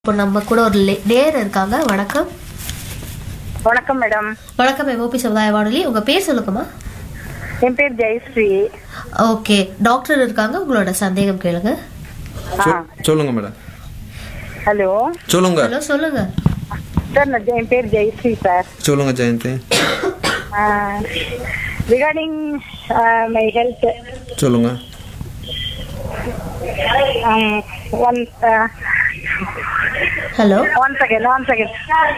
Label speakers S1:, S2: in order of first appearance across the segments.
S1: இப்போ நம்ம கூட ஒரு லே- நேர் இருக்காங்க வணக்கம்
S2: வணக்கம் மேடம்
S1: வணக்கம் எம்ஓபி சமுதாய வானொலி உங்க பேர் சொல்லுங்கம்மா
S2: என் பேர் ஜெயஸ்ரீ
S1: ஓகே டாக்டர் இருக்காங்க உங்களோட சந்தேகம் கேளுங்க
S2: ஆ
S3: சொ- சொல்லுங்க மேடம்
S2: ஹலோ
S3: சொல்லுங்க
S1: ஹலோ சொல்லுங்க
S2: சார் நான் என் பேர் ஜெயஸ்ரீ சார்
S3: சொல்லுங்க ஜெயந்தி
S2: ரிகார்டிங் மை ஹெல்த்
S3: சொல்லுங்க
S2: one
S1: hello
S2: one second one second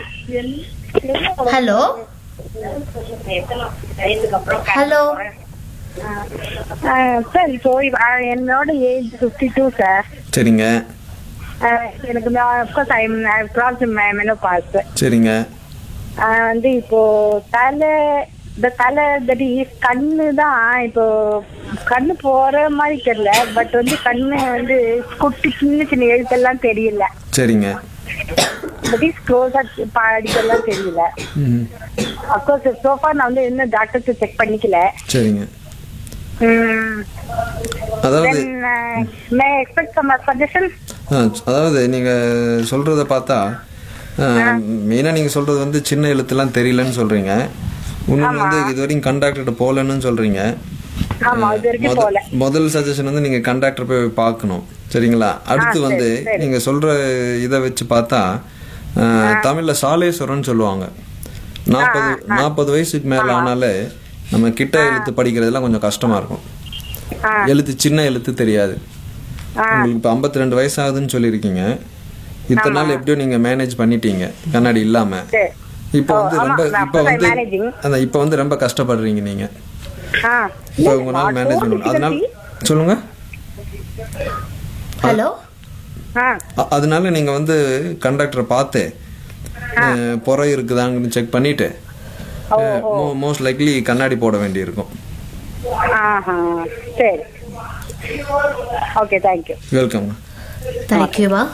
S1: hello hello
S2: sir இப்போ இவ- ஆ, என்னோட ஏஜ் ஃபிஃப்டி டூ சார்
S3: சரிங்க
S2: எனக்கு அப்கோர்ஸ் ஐ கிராஸ் மெனோபாஸ்
S3: சரிங்க
S2: வந்து இப்போ தலை இந்த தலை தடி கண்ணு தான் இப்போ கண்ணு போற மாதிரி தெரியல பட் வந்து கண்ணு வந்து குட்டி சின்ன சின்ன எழுத்தெல்லாம் தெரியல
S3: சரிங்க
S2: பட் இஸ் க்ளோஸா படிக்கலாம் தெரியல
S3: ம்
S2: அப்கோர்ஸ் சோஃபா நான் வந்து இன்னும் டாக்டர்ஸ் செக் பண்ணிக்கல
S3: சரிங்க அதாவது
S2: மே எக்ஸ்பெக்ட் சம் சஜஷன்
S3: ஆ, அதாவது நீங்கள் சொல்கிறத பார்த்தா மெயினாக நீங்கள் சொல்கிறது வந்து சின்ன எழுத்துலாம் தெரியலன்னு சொல்கிறீங்க இன்னொன்று வந்து இது வரைக்கும் கண்டாக்டர்கிட்ட போகலன்னு சொல்கிறீங்க
S2: ஆமா இது வரைக்கும் போல
S3: முதல் சஜஷன் வந்து நீங்கள் கண்டாக்டர் போய் பார்க்கணும் சரிங்களா அடுத்து வந்து நீங்கள் சொல்கிற இதை வச்சு பார்த்தா ஆ, தமிழ்ல சாலேஸ்வரம்னு சொல்லுவாங்க நாற்பது நாற்பது வயசுக்கு மேலே ஆனாலே நம்ம கிட்ட எழுத்து படிக்கிறதுலாம் கொஞ்சம் கஷ்டமா இருக்கும்
S2: ஆ.
S3: எழுத்து சின்ன எழுத்து தெரியாது உங்களுக்கு இப்போ ஐம்பத்தி ரெண்டு வயசாகுதுன்னு சொல்லியிருக்கீங்க இத்தனை நாள் எப்படியோ நீங்க மேனேஜ் பண்ணிட்டீங்க கண்ணாடி இல்லாம
S2: சரி
S3: இப்போ வந்து
S2: ஆமா,
S3: ரொம்ப
S2: நான்
S3: இப்போ
S2: அப்பதான்
S3: வந்து
S2: managing.
S3: அந்த இப்போ வந்து ரொம்ப கஷ்டப்படுறீங்க நீங்க
S2: ஆ
S3: இப்போ உங்களால் மேனேஜ் பண்ணணும் அதனால சொல்லுங்க
S1: ஹலோ
S2: ஆ
S3: அ- அதனால நீங்க வந்து கண்டக்டரை பார்த்து அஹ், புறை இருக்குதாங்கன்னு செக் பண்ணிட்டு மோஸ்ட் லைக்லி கண்ணாடி போட வேண்டியிருக்கும்
S2: ஆஹா சரி ஓகே தேங்க்யூ
S3: வெல்கம்
S1: தேங்க்யூமா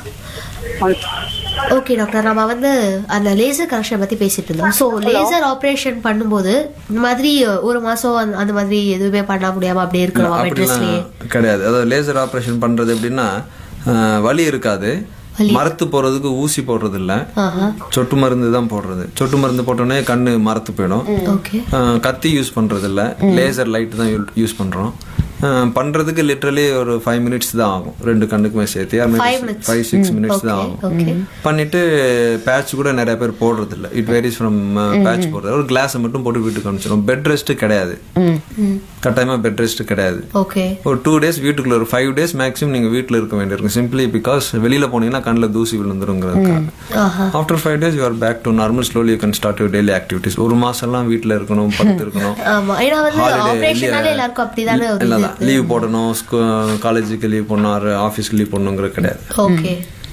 S1: ஓகே டாக்டர் நம்ம வந்து அந்த லேசர் கரெக்ஷன் பத்தி பேசிட்டு இருந்தோம் ஸோ லேசர் ஆப்ரேஷன் பண்ணும்போது இந்த மாதிரி ஒரு மாசம் அந்த- அந்த மாதிரி எதுவுமே பண்ண முடியாம அப்படியே இருக்கணுமா மெட்ரஸ்லயே
S3: அப்படிலாம் கிடையாது அதாவது லேசர் ஆப்ரேஷன் பண்றது எப்படின்னா அஹ், வலி இருக்காது மரத்து போடுறதுக்கு ஊசி போடுறது இல்ல
S1: ஆஹா
S3: சொட்டு மருந்து தான் போடுறது சொட்டு மருந்து போட்டோன்னே கண்ணு மரத்து போயிடும்
S1: ஓகே
S3: அஹ், கத்தி யூஸ் பண்றது இல்ல லேசர் லைட் தான் யூஸ் பண்றோம் அஹ், பண்றதுக்கு லிட்டரலி ஒரு ஃபைவ் மினிட்ஸ் தான் ஆகும் ரெண்டு கண்ணுக்குமே சேர்த்து
S1: Five minutes.
S3: Five six minutes தான் ஆகும்
S1: ஓகே
S3: பண்ணிட்டு பேட்ச் கூட நிறைய பேர் போடுறது இல்ல இட் வேரிஸ் ஃப்ரம் பேட்ச் போடுறது ஒரு கிளாஸை மட்டும் போட்டு வீட்டுக்கு அனுப்பிச்சிடும் பெட் ரெஸ்ட் கிடையாது கட்டாயமா பெட் ரெஸ்ட் கிடையாது
S1: ஓகே
S3: ஒரு டூ டேஸ் வீட்டுக்குள்ள ஒரு ஃபைவ் டேஸ் மேக்ஸிமம் நீங்க வீட்ல இருக்க வேண்டியிருக்கும் சிம்பிளி பிகாஸ் வெளியில போனீங்கன்னா கண்ணில் தூசி விழுந்துருங்கிறதுக்காக
S1: ஆஹா
S3: after five days you're back to normal slowly you can start your daily activities ஒரு மாசம்லாம் வீட்ல இருக்கணும் படுத்து இருக்கணும்
S1: ஆமா ஏன்னா வந்து
S3: Holiday,
S1: ஆபரேஷனால எல்லாருக்கும் அப்படிதானே ஒரு இது
S3: இல்லதான் லீவ் போடணும் காலேஜுக்கு லீவ் போடணும் ஆஃபீஸ்க்கு லீவ் போடணுங்கிறது கிடையாது
S1: ஓகே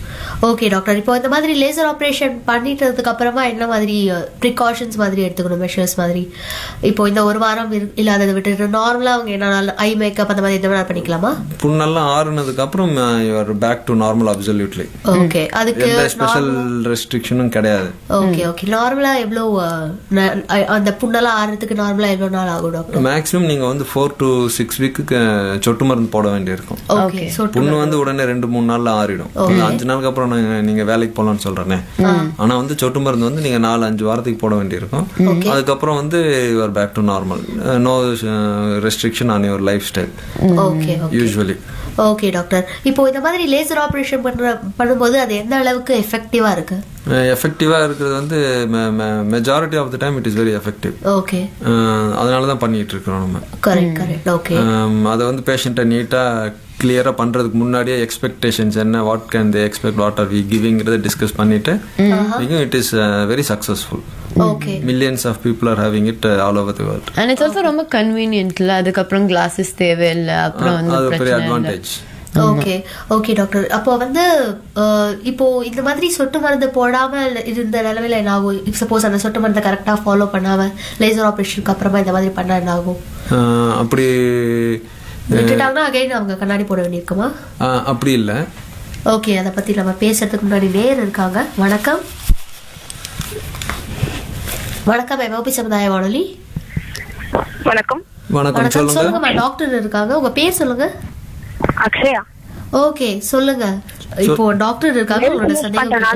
S1: ஓகே டாக்டர் இப்போ இந்த மாதிரி லேசர் ஆப்ரேஷன் பண்ணிட்டதுக்கு அப்புறமா என்ன மாதிரி ப்ரிகாஷன்ஸ் மாதிரி எடுத்துக்கணும் மெஷர்ஸ் மாதிரி இப்போ இந்த ஒரு வாரம் இரு- இல்லாததை விட்டுட்டு நார்மலா அவங்க என்ன ஐ மேக்கப் அந்த மாதிரி எந்த வேணாலும் பண்ணிக்கலாமா
S3: புண்ணெல்லாம் ஆறுனதுக்கு அப்புறம் you're back to normal absolutely
S1: okay அதுக்கு
S3: எந்த ஸ்பெஷல் ரெஸ்ட்ரிக்ஷனும் கிடையாது
S1: ஓகே ஓகே நார்மலா எவ்வளோ அஹ், ந- அ- அந்த புண்ணெல்லாம் ஆறுறதுக்கு நார்மலா எவ்வளோ நாள் ஆகும் டாக்டர்
S3: மேக்ஸிமம் நீங்க வந்து ஃபோர் டு சிக்ஸ் வீக்கு சொட்டு மருந்து போட வேண்டியிருக்கும்
S1: ஓகே ஸோ
S3: புண்ணு வந்து உடனே ரெண்டு மூணு நாள்ல ஆறிடும் ஒரு அஞ்சு நாளுக்கு அப்புறம் நான் நீங்க வேலைக்கு போகலாம்னு சொல்றேனே ஆனா வந்து சொட்டு மருந்து வந்து நீங்க நாலு அஞ்சு வாரத்துக்கு போட வேண்டியிருக்கும் அதுக்கப்புறம் வந்து your back to normal no restriction on your lifestyle
S1: okay okay
S3: usually
S1: okay doctor இப்போ இந்த மாதிரி லேசர் ஆப்ரேஷன் பண்ற பண்ணும்போது அது எந்த அளவுக்கு எஃபெக்டிவா இருக்கு
S3: எஃபெக்டிவா இருக்கிறது வந்து majority of the time it is very effective
S1: okay
S3: அதனால தான் பண்ணிட்டு இருக்கிறோம் நம்ம
S1: கரெக்ட் கரெக்ட் ஓகே
S3: Um, அதை வந்து பேஷண்ட்டை நீட்டாக கிளியராக பண்ணுறதுக்கு முன்னாடியே எக்ஸ்பெக்டேஷன்ஸ் என்ன what can they expect what are we கிவிங்கிறத டிஸ்கஸ் பண்ணிட்டு it is very successful
S1: okay
S3: millions of people are having it all over the world
S4: and it's also ரொம்ப கன்வீனியன்ட்ல அதுக்கப்புறம் கிளாஸஸ் தேவையில்லை அப்புறம் வந்து
S3: அது ஒரு பெரிய
S4: பிரச்சனை இல்லை
S3: அட்வான்டேஜ்
S1: ஓகே ஓகே டாக்டர் அப்போ வந்து அஹ், இப்போ இந்த மாதிரி சொட்டு மருந்து போடாம இருந்த நிலமையில என்ன ஆகும் சப்போஸ் அந்த சொட்டு மருந்தை கரெக்டா ஃபாலோ பண்ணாம லேசர் ஆப்ரேஷனுக்கு அப்புறமா இந்த மாதிரி பண்ணா என்ன ஆகும்
S3: அப்படி
S1: விட்டுட்டாங்கன்னா அகைன் அவங்க கண்ணாடி போட வேண்டியிருக்குமா
S3: uh, அப்படி இல்லை
S1: ஓகே அதை பத்தி நம்ம பேசுறதுக்கு முன்னாடி நேர் இருக்காங்க வணக்கம் வணக்கம் எம்ஓபி சமுதாய வானொலி
S2: வணக்கம்
S3: வணக்கம்
S1: வணக்கம்
S3: சொல்லுங்க
S1: சொல்லுங்கம்மா டாக்டர் இருக்காங்க உங்க பேர் சொல்லுங்க
S2: அக்ஷயா
S1: ஓகே சொல்லுங்க இப்போ டாக்டர் இருக்காங்க உங்களோட சந்தேகம்